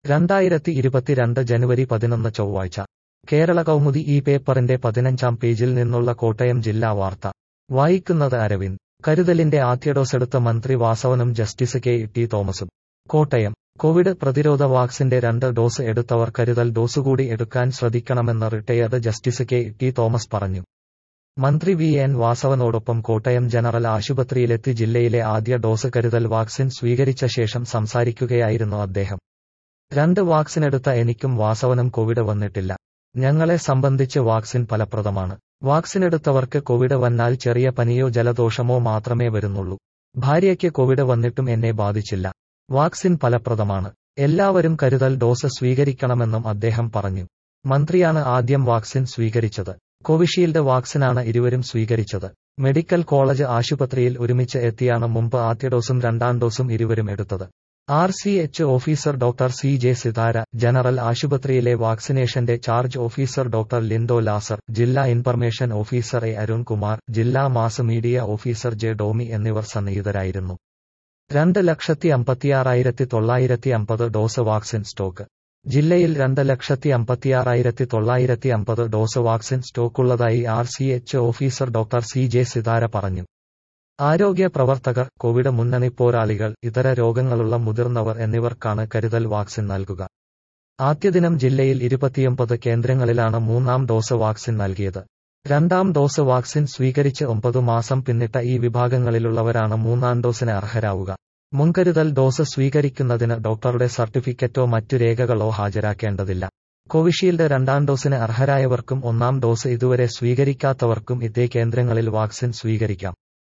രണ്ടായിരത്തി ഇരുപത്തിരണ്ട് ജനുവരി പതിനൊന്ന് ചൊവ്വാഴ്ച കേരള കൗമുദി ഈ പേപ്പറിന്റെ പതിനഞ്ചാം പേജിൽ നിന്നുള്ള കോട്ടയം ജില്ലാ വാർത്ത വായിക്കുന്നത് അരവിന്ദ് കരുതലിന്റെ ആദ്യ ഡോസ് എടുത്ത മന്ത്രി വാസവനും ജസ്റ്റിസ് കെ ടി തോമസും കോട്ടയം കോവിഡ് പ്രതിരോധ വാക്സിന്റെ രണ്ട് ഡോസ് എടുത്തവർ കരുതൽ ഡോസുകൂടി എടുക്കാൻ ശ്രദ്ധിക്കണമെന്ന് retired justice K T Thomas പറഞ്ഞു മന്ത്രി വി എൻ വാസവനോടൊപ്പം കോട്ടയം ജനറൽ ആശുപത്രിയിലെത്തി ജില്ലയിലെ ആദ്യ ഡോസ് കരുതൽ വാക്സിൻ സ്വീകരിച്ച ശേഷം സംസാരിക്കുകയായിരുന്നു അദ്ദേഹം രണ്ട് വാക്സിനെടുത്ത എനിക്കും വാസവനും കോവിഡ് വന്നിട്ടില്ല ഞങ്ങളെ സംബന്ധിച്ച് വാക്സിൻ ഫലപ്രദമാണ് വാക്സിനെടുത്തവർക്ക് കോവിഡ് വന്നാൽ ചെറിയ പനിയോ ജലദോഷമോ മാത്രമേ വരുന്നുള്ളൂ ഭാര്യയ്ക്ക് കോവിഡ് വന്നിട്ടും എന്നെ ബാധിച്ചില്ല വാക്സിൻ ഫലപ്രദമാണ് എല്ലാവരും കരുതൽ ഡോസ് സ്വീകരിക്കണമെന്നും അദ്ദേഹം പറഞ്ഞു മന്ത്രിയാണ് ആദ്യം വാക്സിൻ സ്വീകരിച്ചത് കോവിഷീൽഡ് വാക്സിനാണ് ഇരുവരും സ്വീകരിച്ചത് മെഡിക്കൽ കോളേജ് ആശുപത്രിയിൽ ഒരുമിച്ച് എത്തിയാണ് മുമ്പ് ആദ്യ ഡോസും രണ്ടാം ഡോസും ഇരുവരും എടുത്തത് R C H officer doctor C J Sithara general ആശുപത്രിയിലെ വാക്സിനേഷന്റെ charge officer doctor Lindo Lazar ജില്ലാ ഇൻഫർമേഷൻ ഓഫീസർ എ അരുൺകുമാർ ജില്ലാ mass media officer J Domy എന്നിവർ സന്നിഹിതരായിരുന്നു രണ്ട് ലക്ഷത്തി അമ്പത്തിയാറായിരത്തി തൊള്ളായിരത്തി അമ്പത് ഡോസ് വാക്സിൻ സ്റ്റോക്ക് ജില്ലയിൽ രണ്ട് ലക്ഷത്തി അമ്പത്തിയാറായിരത്തി തൊള്ളായിരത്തി അമ്പത് ഡോസ് വാക്സിൻ സ്റ്റോക്കുള്ളതായി R C H officer doctor C J Sithara പറഞ്ഞു ആരോഗ്യ പ്രവർത്തകർ കോവിഡ് മുന്നണി പോരാളികൾ ഇതര രോഗങ്ങളുള്ള മുതിർന്നവർ എന്നിവർക്കാണ് കരുതൽ വാക്സിൻ നൽകുക ആദ്യദിനം ജില്ലയിൽ ഇരുപത്തിയൊമ്പത് കേന്ദ്രങ്ങളിലാണ് മൂന്നാം ഡോസ് വാക്സിൻ നൽകിയത് രണ്ടാം ഡോസ് വാക്സിൻ സ്വീകരിച്ച് ഒമ്പത് മാസം പിന്നിട്ട ഈ വിഭാഗങ്ങളിലുള്ളവരാണ് മൂന്നാം ഡോസിന് അർഹരാവുക മുൻകരുതൽ ഡോസ് സ്വീകരിക്കുന്നതിന് ഡോക്ടറുടെ സർട്ടിഫിക്കറ്റോ മറ്റു രേഖകളോ ഹാജരാക്കേണ്ടതില്ല കോവിഷീൽഡ് രണ്ടാം ഡോസിന് അർഹരായവർക്കും ഒന്നാം ഡോസ് ഇതുവരെ സ്വീകരിക്കാത്തവർക്കും ഇതേ കേന്ദ്രങ്ങളിൽ വാക്സിൻ സ്വീകരിക്കാം